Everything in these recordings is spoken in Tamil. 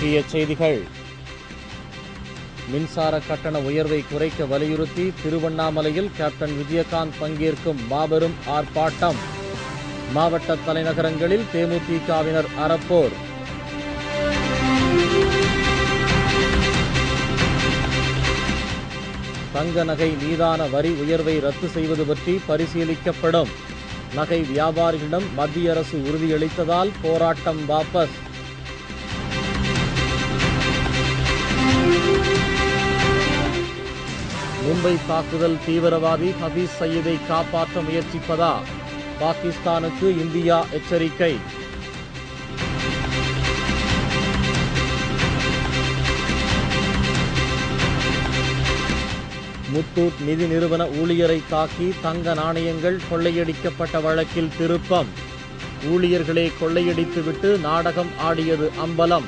முக்கிய செய்திகள் மின்சார கட்டண உயர்வை குறைக்க வலியுறுத்தி திருவண்ணாமலையில் கேப்டன் விஜயகாந்த் பங்கேற்கும் மாபெரும் ஆர்ப்பாட்டம் மாவட்ட தலைநகரங்களில் தேமுதிகவினர் அறப்போர் தங்க நகை மீதான வரி உயர்வை ரத்து செய்வது பற்றி பரிசீலிக்கப்படும் நகை வியாபாரிகளிடம் மத்திய அரசு உறுதியளித்ததால் போராட்டம் வாபஸ் மும்பை தாக்குதல் தீவிரவாதி ஹபீஸ் சயீதை காப்பாற்ற முயற்சிப்பதா பாகிஸ்தானுக்கு இந்தியா எச்சரிக்கை முத்தூட் நிதி நிறுவன ஊழியரை தாக்கி தங்க நாணயங்கள் கொள்ளையடிக்கப்பட்ட வழக்கில் திருப்பம் ஊழியர்களே கொள்ளையடித்துவிட்டு நாடகம் ஆடியது அம்பலம்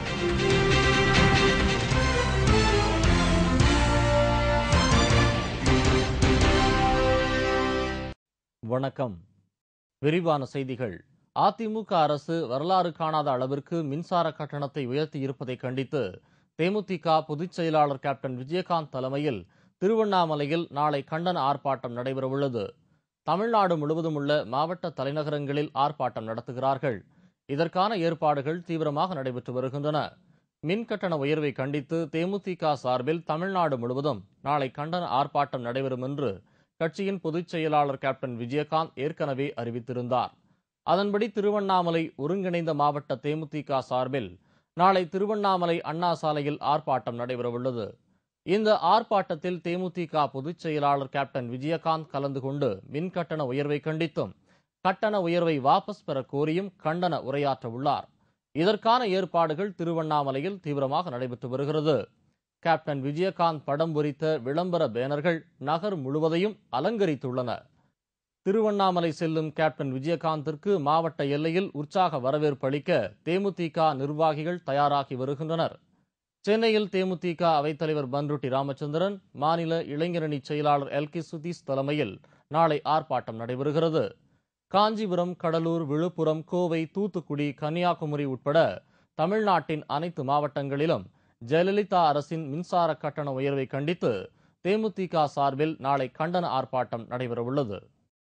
வணக்கம் விரிவான செய்திகள் அதிமுக அரசு வரலாறு காணாத அளவிற்கு மின்சார கட்டணத்தை உயர்த்தி இருப்பதை கண்டித்து தேமுதிக பொதுச் செயலாளர் கேப்டன் விஜயகாந்த் தலைமையில் திருவண்ணாமலையில் நாளை கண்டன ஆர்ப்பாட்டம் நடைபெறவுள்ளது தமிழ்நாடு முழுவதும் உள்ள மாவட்ட தலைநகரங்களில் ஆர்ப்பாட்டம் நடத்துகிறார்கள் இதற்கான ஏற்பாடுகள் தீவிரமாக நடைபெற்று வருகின்றன மின் கட்டண உயர்வை கண்டித்து தேமுதிக சார்பில் தமிழ்நாடு முழுவதும் நாளை கண்டன ஆர்ப்பாட்டம் நடைபெறும் என்று கட்சியின் பொதுச் செயலாளர் கேப்டன் விஜயகாந்த் ஏற்கனவே அறிவித்திருந்தார் அதன்படி திருவண்ணாமலை ஒருங்கிணைந்த மாவட்ட தேமுதிக சார்பில் நாளை திருவண்ணாமலை அண்ணா சாலையில் ஆர்ப்பாட்டம் நடைபெறவுள்ளது இந்த ஆர்ப்பாட்டத்தில் தேமுதிக பொதுச் செயலாளர் கேப்டன் விஜயகாந்த் கலந்து கொண்டு மின் கட்டண உயர்வை கண்டித்தும் கட்டண உயர்வை வாபஸ் பெற கோரியும் கண்டன உரையாற்ற உள்ளார் இதற்கான ஏற்பாடுகள் திருவண்ணாமலையில் தீவிரமாக நடைபெற்று வருகிறது கேப்டன் விஜயகாந்த் படம் பொறித்த விளம்பர பேனர்கள் நகர் முழுவதையும் அலங்கரித்துள்ளன திருவண்ணாமலை செல்லும் கேப்டன் விஜயகாந்திற்கு மாவட்ட எல்லையில் உற்சாக வரவேற்பு அளிக்க தேமுதிக நிர்வாகிகள் தயாராகி வருகின்றனர் சென்னையில் தேமுதிக அவைத்தலைவர் பன்ருட்டி ராமச்சந்திரன் மாநில இளைஞரணி செயலாளர் எல் கே சுதீஷ் தலைமையில் நாளை ஆர்ப்பாட்டம் நடைபெறுகிறது காஞ்சிபுரம் கடலூர் விழுப்புரம் கோவை தூத்துக்குடி கன்னியாகுமரி உட்பட தமிழ்நாட்டின் அனைத்து மாவட்டங்களிலும் ஜெயலலிதா அரசின் மின்சார கட்டண உயர்வை கண்டித்து தேமுதிக சார்பில் நாளை கண்டன ஆர்ப்பாட்டம் நடைபெறவுள்ளது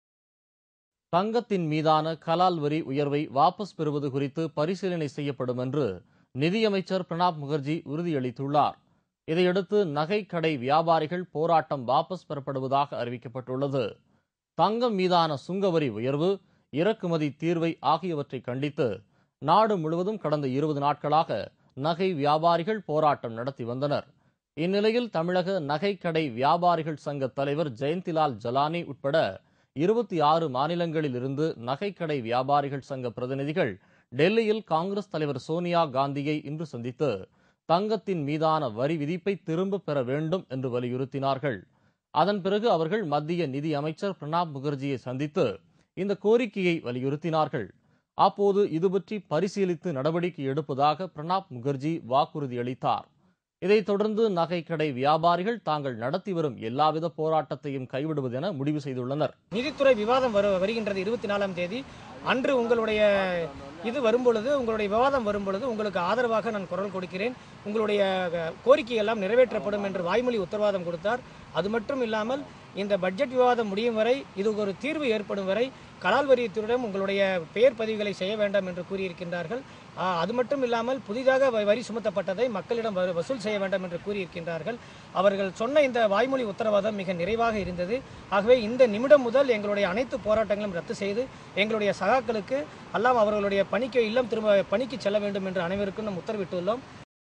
தங்கத்தின் மீதான கலால் வரி உயர்வை வாபஸ் பெறுவது குறித்து பரிசீலனை செய்யப்படும் என்று நிதியமைச்சர் பிரணாப் முகர்ஜி உறுதியளித்துள்ளார் இதையடுத்து நகை கடை வியாபாரிகள் போராட்டம் வாபஸ் பெறப்படுவதாக அறிவிக்கப்பட்டுள்ளது தங்கம் மீதான சுங்கவரி உயர்வு இறக்குமதி தீர்வை ஆகியவற்றை கண்டித்து நாடு முழுவதும் கடந்த இருபது நாட்களாக நகை வியாபாரிகள் போராட்டம் நடத்தி வந்தனர் இந்நிலையில் தமிழக நகைக்கடை வியாபாரிகள் சங்க தலைவர் ஜெயந்திலால் ஜலானி உட்பட இருபத்தி ஆறு மாநிலங்களில் இருந்து நகைக்கடை வியாபாரிகள் சங்க பிரதிநிதிகள் டெல்லியில் காங்கிரஸ் தலைவர் சோனியா காந்தியை இன்று சந்தித்து தங்கத்தின் மீதான வரி விதிப்பை திரும்பப் பெற வேண்டும் என்று வலியுறுத்தினார்கள் அதன் பிறகு அவர்கள் மத்திய நிதி அமைச்சர் பிரணாப் முகர்ஜியை சந்தித்து இந்த கோரிக்கையை வலியுறுத்தினார்கள் அப்போது இதுபற்றி பரிசீலித்து நடவடிக்கை எடுப்பதாக பிரணாப் முகர்ஜி வாக்குறுதி அளித்தார் இதைத் தொடர்ந்து நகைக்கடை வியாபாரிகள் தாங்கள் நடத்தி வரும் எல்லாவித போராட்டத்தையும் கைவிடுவதென முடிவு செய்துள்ளனர் நிதித்துறை விவாதம் வரு வருகின்றது இருபத்தி நாலாம் தேதி அன்று உங்களுடைய இது வரும்பொழுது உங்களுடைய விவாதம் வரும்பொழுது உங்களுக்கு ஆதரவாக நான் குரல் கொடுக்கிறேன் உங்களுடைய அஹ், கோரிக்கை எல்லாம் நிறைவேற்றப்படும் என்று வாய்மொழி உத்தரவாதம் கொடுத்தார் அது மட்டும் இல்லாமல் இந்த பட்ஜெட் விவாதம் முடியும் வரை இது ஒரு தீர்வு ஏற்படும் வரை கலால் வரியத்துறையிடம் உங்களுடைய பெயர் பதிவுகளை செய்ய வேண்டாம் என்று கூறியிருக்கின்றார்கள் ஆஹ், அது மட்டும் இல்லாமல் புதிதாக வ- வரி சுமத்தப்பட்டதை மக்களிடம் வ- வசூல் செய்ய வேண்டாம் என்று கூறியிருக்கின்றார்கள் அவர்கள் சொன்ன இந்த வாய்மொழி உத்தரவாதம் மிக நிறைவாக இருந்தது ஆகவே இந்த நிமிடம் முதல் எங்களுடைய அனைத்து போராட்டங்களும் ரத்து செய்து எங்களுடைய சகாக்களுக்கு எல்லாம் அவர்களுடைய பணிக்கு இல்லம் திரும்ப பணிக்கு செல்ல வேண்டும் என்று அனைவருக்கும் நாம் உத்தரவிட்டுள்ளோம்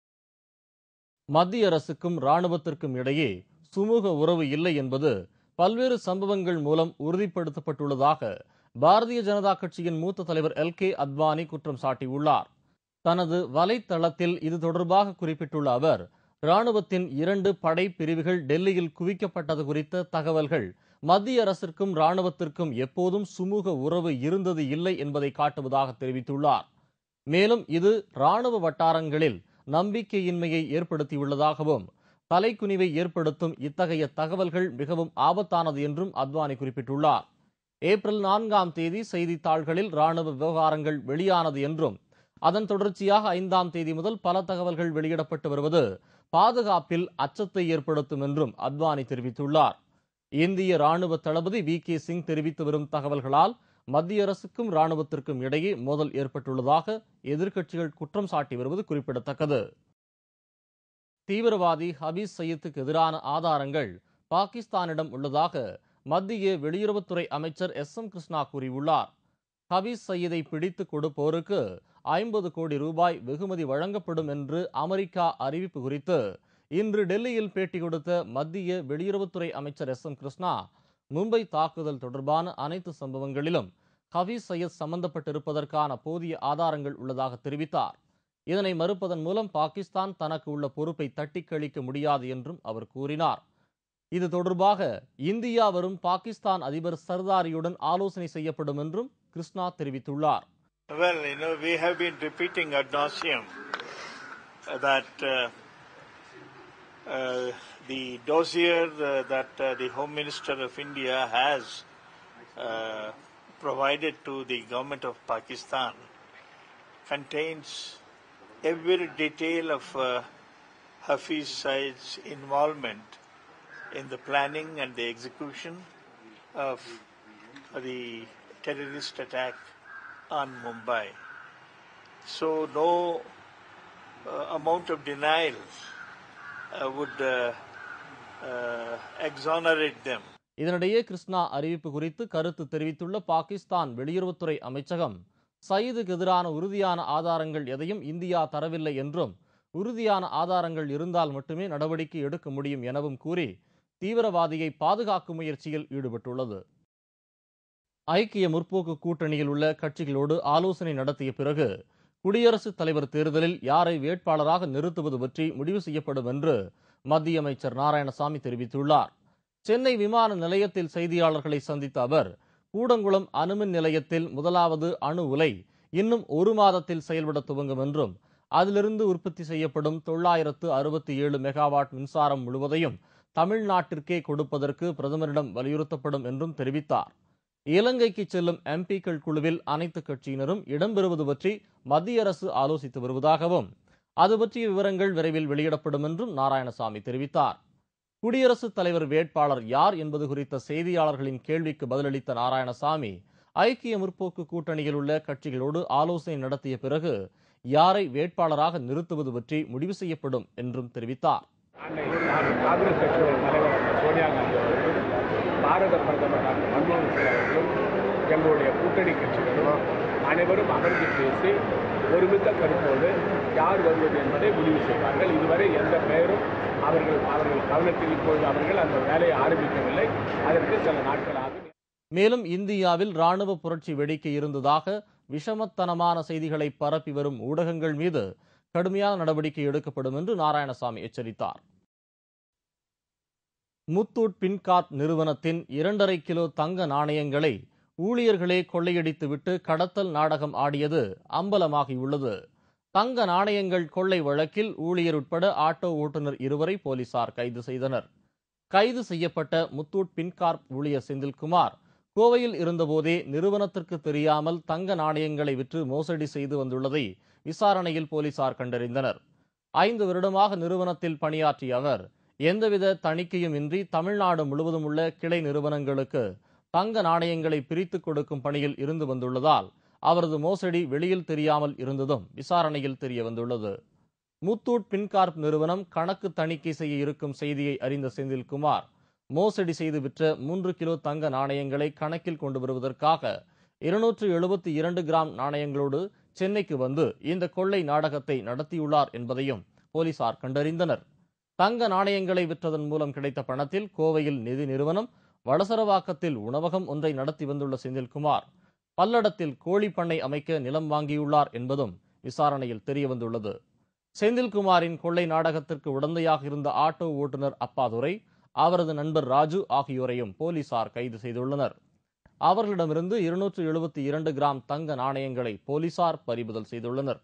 மத்திய அரசுக்கும் ராணுவத்திற்கும் இடையே சுமூக உறவு இல்லை என்பது பல்வேறு சம்பவங்கள் மூலம் உறுதிப்படுத்தப்பட்டுள்ளதாக பாரதிய ஜனதா கட்சியின் மூத்த தலைவர் எல் கே அத்வானி குற்றம் சாட்டியுள்ளார் தனது வலைத்தளத்தில் இது தொடர்பாக குறிப்பிட்டுள்ள அவர் ராணுவத்தின் இரண்டு படை பிரிவுகள் டெல்லியில் குவிக்கப்பட்டது குறித்த தகவல்கள் மத்திய அரசிற்கும் ராணுவத்திற்கும் எப்போதும் சுமூக உறவு இருந்தது இல்லை என்பதை காட்டுவதாக தெரிவித்துள்ளார் மேலும் இது ராணுவ வட்டாரங்களில் நம்பிக்கையின்மையை ஏற்படுத்தியுள்ளதாகவும் தலைக்குனிவை ஏற்படுத்தும் இத்தகைய தகவல்கள் மிகவும் ஆபத்தானது என்றும் அத்வானி குறிப்பிட்டுள்ளார் ஏப்ரல் நான்காம் தேதி செய்தித்தாள்களில் ராணுவ விவகாரங்கள் வெளியானது என்றும் அதன் தொடர்ச்சியாக ஐந்தாம் தேதி முதல் பல தகவல்கள் வெளியிடப்பட்டு வருவது பாதுகாப்பில் அச்சத்தை ஏற்படுத்தும் என்றும் அத்வானி தெரிவித்துள்ளார் இந்திய ராணுவ தளபதி வி கே சிங் தெரிவித்து வரும் தகவல்களால் மத்திய அரசுக்கும் ராணுவத்திற்கும் இடையே மோதல் ஏற்பட்டுள்ளதாக எதிர்க்கட்சிகள் குற்றம் சாட்டி வருவது குறிப்பிடத்தக்கது தீவிரவாதி ஹபீஸ் சயீத்துக்கு எதிரான ஆதாரங்கள் பாகிஸ்தானிடம் உள்ளதாக மத்திய வெளியுறவுத்துறை அமைச்சர் எஸ் எம் கிருஷ்ணா கூறியுள்ளார் ஹபீஸ் சயீதை பிடித்து கொடுப்போருக்கு ஐம்பது கோடி ரூபாய் வெகுமதி வழங்கப்படும் என்று அமெரிக்கா அறிவிப்பு குறித்து இன்று டெல்லியில் பேட்டி கொடுத்த மத்திய வெளியுறவுத்துறை அமைச்சர் எஸ் எம் கிருஷ்ணா மும்பை தாக்குதல் தொடர்பான அனைத்து சம்பவங்களிலும் ஹபீஸ் சையத் சம்பந்தப்பட்டிருப்பதற்கான போதிய ஆதாரங்கள் உள்ளதாக தெரிவித்தார் இதனை மறுப்பதன் மூலம் பாகிஸ்தான் தனக்கு உள்ள பொறுப்பை தட்டிக் கழிக்க முடியாது என்றும் அவர் கூறினார் இது தொடர்பாக இந்தியா வரும் பாகிஸ்தான் அதிபர் சர்தாரியுடன் ஆலோசனை செய்யப்படும் என்றும் கிருஷ்ணா தெரிவித்துள்ளார் Well, you know, we have been repeating ad nauseum that uh, uh, the dossier uh, that uh, the Home Minister of India has uh, provided to the government of Pakistan contains every detail of uh, Hafiz Said's involvement in the planning and the execution of the terrorist attack on Mumbai. So no uh, amount of denial uh, would uh, uh, exonerate them. இதனிடையே கிருஷ்ணா அறிவிப்பு குறித்து கருத்து தெரிவித்துள்ள பாகிஸ்தான் வெளியுறவுத்துறை அமைச்சகம் சயீதுக்கு எதிரான உறுதியான ஆதாரங்கள் எதையும் இந்தியா தரவில்லை என்றும் உறுதியான ஆதாரங்கள் இருந்தால் மட்டுமே நடவடிக்கை எடுக்க முடியும் எனவும் கூறி தீவிரவாதியை பாதுகாக்கும் முயற்சியில் ஈடுபட்டுள்ளது ஐக்கிய முற்போக்கு கூட்டணியில் உள்ள கட்சிகளோடு ஆலோசனை நடத்திய பிறகு குடியரசுத் தலைவர் தேர்தலில் யாரை வேட்பாளராக நிறுத்துவது பற்றி முடிவு செய்யப்படும் என்று மத்திய அமைச்சர் நாராயணசாமி தெரிவித்துள்ளார் சென்னை விமான நிலையத்தில் செய்தியாளர்களை சந்தித்த அவர் கூடங்குளம் அணுமின் நிலையத்தில் முதலாவது அணு உலை இன்னும் ஒரு மாதத்தில் செயல்பட துவங்கும் என்றும் அதிலிருந்து உற்பத்தி செய்யப்படும் தொள்ளாயிரத்து அறுபத்தி ஏழு மெகாவாட் மின்சாரம் முழுவதையும் தமிழ்நாட்டிற்கே கொடுப்பதற்கு பிரதமரிடம் வலியுறுத்தப்படும் என்றும் தெரிவித்தார் இலங்கைக்கு செல்லும் எம்பிக்கள் குழுவில் அனைத்து கட்சியினரும் இடம்பெறுவது பற்றி மத்திய அரசு ஆலோசித்து வருவதாகவும் அது பற்றிய விவரங்கள் விரைவில் வெளியிடப்படும் என்றும் நாராயணசாமி தெரிவித்தார் குடியரசுத் தலைவர் வேட்பாளர் யார் என்பது குறித்த செய்தியாளர்களின் கேள்விக்கு பதிலளித்த நாராயணசாமி ஐக்கிய முற்போக்கு கூட்டணியில் உள்ள கட்சிகளோடு ஆலோசனை நடத்திய பிறகு யாரை வேட்பாளராக நிறுத்துவது பற்றி முடிவு செய்யப்படும் என்றும் தெரிவித்தார் அன்னை காங்கிரஸ் கட்சியோட தலைவர் சோனியா காந்தி அவர்களும் பாரத பிரதமர் டாக்டர் மன்மோகன் சிங் அவர்களும் எங்களுடைய கூட்டணி கட்சிகளும் அனைவரும் அமர்ந்து பேசி ஒருமித்த கருத்தோடு யார் வருவது என்பதை முடிவு செய்வார்கள் இதுவரை எந்த பெயரும் அவர்கள் அவர்கள் கவனத்தில் இப்பொழுது அவர்கள் அந்த வேலையை ஆரம்பிக்கவில்லை அதற்கு சில நாட்கள் ஆகும் மேலும் இந்தியாவில் ராணுவ புரட்சி வெடிக்க இருந்ததாக விஷமத்தனமான செய்திகளை பரப்பி வரும் ஊடகங்கள் மீது கடுமையான நடவடிக்கை எடுக்கப்படும் என்று நாராயணசாமி எச்சரித்தார் முத்தூட் பின்கார்ப் நிறுவனத்தின் இரண்டரை கிலோ தங்க நாணயங்களை ஊழியர்களே கொள்ளையடித்துவிட்டு கடத்தல் நாடகம் ஆடியது அம்பலமாகியுள்ளது தங்க நாணயங்கள் கொள்ளை வழக்கில் ஊழியர் உட்பட ஆட்டோ ஓட்டுநர் இருவரை போலீசார் கைது செய்தனர் கைது செய்யப்பட்ட முத்தூட் பின்கார்ப் ஊழியர் செந்தில்குமார் கோவையில் இருந்தபோதே நிறுவனத்திற்கு தெரியாமல் தங்க நாணயங்களை விற்று மோசடி செய்து வந்துள்ளதை விசாரணையில் போலீசார் கண்டறிந்தனர் ஐந்து வருடமாக நிறுவனத்தில் பணியாற்றிய அவர் எந்தவித தணிக்கையும் இன்றி தமிழ்நாடு முழுவதும் உள்ள கிளை நிறுவனங்களுக்கு தங்க நாணயங்களை பிரித்து கொடுக்கும் பணியில் இருந்து வந்துள்ளதால் அவரது மோசடி வெளியில் தெரியாமல் இருந்ததும் விசாரணையில் தெரிய வந்துள்ளது முத்தூட் பின்கார்ப் நிறுவனம் கணக்கு தணிக்கை செய்ய இருக்கும் செய்தியை அறிந்த செந்தில்குமார் மோசடி செய்து விற்ற மூன்று கிலோ தங்க நாணயங்களை கணக்கில் கொண்டு வருவதற்காக இருநூற்று எழுபத்தி இரண்டு கிராம் நாணயங்களோடு சென்னைக்கு வந்து இந்த கொள்ளை நாடகத்தை நடத்தியுள்ளார் என்பதையும் போலீசார் கண்டறிந்தனர் தங்க நாணயங்களை விற்றதன் மூலம் கிடைத்த பணத்தில் கோவையில் நிதி நிறுவனம் வடசரவாக்கத்தில் உணவகம் ஒன்றை நடத்தி வந்துள்ள செந்தில்குமார் பல்லடத்தில் கோழி பண்ணை அமைக்க நிலம் வாங்கியுள்ளார் என்பதும் விசாரணையில் தெரியவந்துள்ளது செந்தில்குமாரின் கொள்ளை நாடகத்திற்கு உடந்தையாக இருந்த ஆட்டோ ஓட்டுநர் அப்பாதுரை அவரது நண்பர் ராஜு ஆகியோரையும் போலீசார் கைது செய்துள்ளனர் அவர்களிடமிருந்து இருநூற்று எழுபத்தி இரண்டு கிராம் தங்க நாணயங்களை போலீசார் பறிமுதல் செய்துள்ளனர்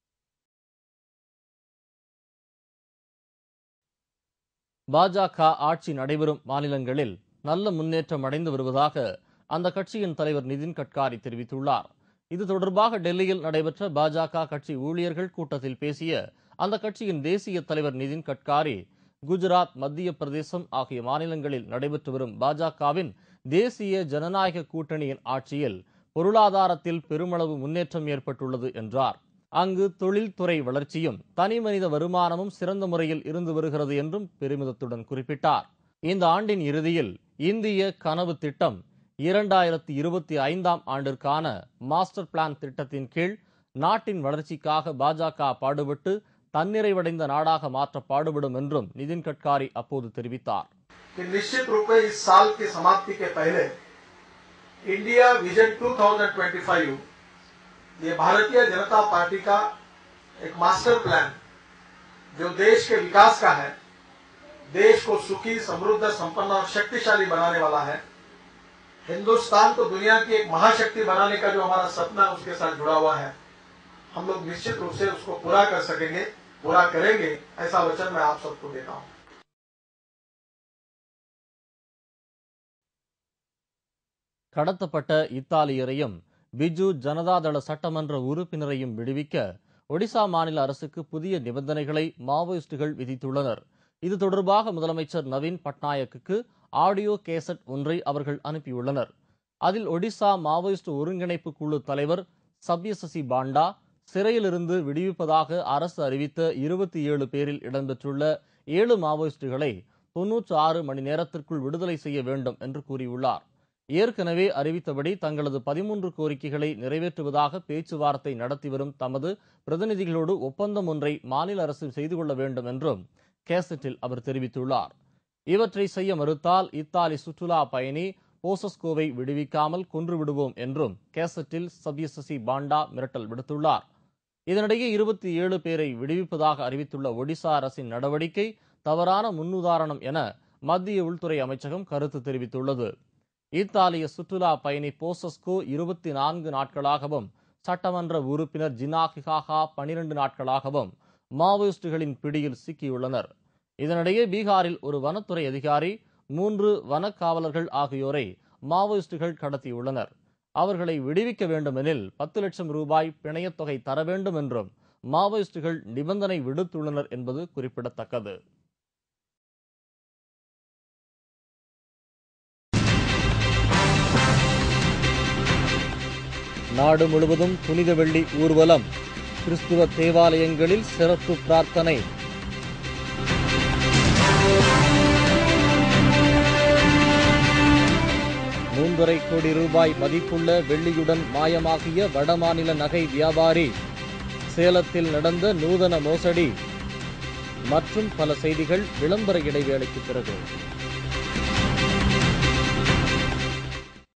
பாஜக ஆட்சி நடைபெறும் மாநிலங்களில் நல்ல முன்னேற்றம் அடைந்து வருவதாக அந்த கட்சியின் தலைவர் நிதின் கட்காரி தெரிவித்துள்ளார் இது தொடர்பாக டெல்லியில் நடைபெற்ற பாஜக கட்சி ஊழியர்கள் கூட்டத்தில் பேசிய அந்த கட்சியின் தேசிய தலைவர் நிதின் கட்காரி குஜராத் மத்திய பிரதேசம் ஆகிய மாநிலங்களில் நடைபெற்று வரும் பாஜகவின் தேசிய ஜனநாயக கூட்டணியின் ஆட்சியில் பொருளாதாரத்தில் பெருமளவு முன்னேற்றம் ஏற்பட்டுள்ளது என்றார் அங்கு தொழில்துறை வளர்ச்சியும் தனிமனித வருமானமும் சிறந்த முறையில் இருந்து வருகிறது என்றும் பெருமிதத்துடன் குறிப்பிட்டார் இந்த ஆண்டின் இறுதியில் இந்திய கனவு திட்டம் இரண்டாயிரத்தி இருபத்தி ஐந்தாம் ஆண்டிற்கான மாஸ்டர் பிளான் திட்டத்தின் கீழ் நாட்டின் வளர்ச்சிக்காக பாஜக பாடுபட்டு தன்னிறைவடைந்த நாடாக மாற்ற பாடுபடும் என்றும் நிதின் கட்காரி அப்போது தெரிவித்தார் कि निश्चित रूप में इस साल की समाप्ति के पहले इंडिया विजन 2025 ये भारतीय जनता पार्टी का एक मास्टर प्लान जो देश के विकास का है देश को सुखी समृद्ध संपन्न और शक्तिशाली बनाने वाला है हिंदुस्तान को दुनिया की एक महाशक्ति बनाने का जो हमारा सपना है उसके साथ जुड़ा हुआ है हम लोग निश्चित रूप से उसको पूरा कर सकेंगे पूरा करेंगे ऐसा वचन मैं आप सबको देता हूं கடத்தப்பட்ட இத்தாலியரையும் பிஜு ஜனதாதள சட்டமன்ற உறுப்பினரையும் விடுவிக்க ஒடிசா மாநில அரசுக்கு புதிய நிபந்தனைகளை மாவோயிஸ்டுகள் விதித்துள்ளனர் இது தொடர்பாக முதலமைச்சர் நவீன் பட்நாயக்குக்கு ஆடியோ கேசட் ஒன்றை அவர்கள் அனுப்பியுள்ளனர் அதில் ஒடிசா மாவோயிஸ்ட் ஒருங்கிணைப்பு குழு தலைவர் சப்யசசி பாண்டா சிறையிலிருந்து விடுவிப்பதாக அரசு அறிவித்த இருபத்தி ஏழு பேரில் இடம்பெற்றுள்ள ஏழு மாவோயிஸ்டுகளை தொன்னூற்று ஆறு மணி நேரத்திற்குள் விடுதலை செய்ய வேண்டும் என்று கூறியுள்ளார் ஏற்கனவே அறிவித்தபடி தங்களது பதிமூன்று கோரிக்கைகளை நிறைவேற்றுவதாக பேச்சுவார்த்தை நடத்தி வரும் தமது பிரதிநிதிகளோடு ஒப்பந்தம் ஒன்றை மாநில அரசு செய்து கொள்ள வேண்டும் என்றும் கேசட்டில் அவர் தெரிவித்துள்ளார் இவற்றை செய்ய மறுத்தால் இத்தாலி சுற்றுலா பயணி போசஸ்கோவை விடுவிக்காமல் கொன்று விடுவோம் என்றும் கேசட்டில் சப்யசசி பாண்டா மிரட்டல் விடுத்துள்ளார் இதனிடையே இருபத்தி ஏழு பேரை விடுவிப்பதாக அறிவித்துள்ள ஒடிசா அரசின் நடவடிக்கை தவறான முன்னுதாரணம் என மத்திய உள்துறை அமைச்சகம் கருத்து தெரிவித்துள்ளது இத்தாலிய சுற்றுலா பயணி போசஸ்கோ இருபத்தி நான்கு நாட்களாகவும் சட்டமன்ற உறுப்பினர் ஜினாகிஹாஹா பனிரெண்டு நாட்களாகவும் மாவோயிஸ்டுகளின் பிடியில் சிக்கியுள்ளனர் இதனிடையே பீகாரில் ஒரு வனத்துறை அதிகாரி மூன்று வனக்காவலர்கள் ஆகியோரை மாவோயிஸ்டுகள் கடத்தியுள்ளனர் அவர்களை விடுவிக்க வேண்டுமெனில் பத்து லட்சம் ரூபாய் பிணையத் தொகை தர வேண்டும் என்றும் மாவோயிஸ்டுகள் நிபந்தனை விடுத்துள்ளனர் என்பது குறிப்பிடத்தக்கது நாடு முழுவதும் புனித வெள்ளி ஊர்வலம் கிறிஸ்துவ தேவாலயங்களில் சிறப்பு பிரார்த்தனை மூன்றரை கோடி ரூபாய் மதிப்புள்ள வெள்ளியுடன் மாயமாகிய வடமாநில நகை வியாபாரி சேலத்தில் நடந்த நூதன மோசடி மற்றும் பல செய்திகள் விளம்பர இடைவேளைக்கு பிறகு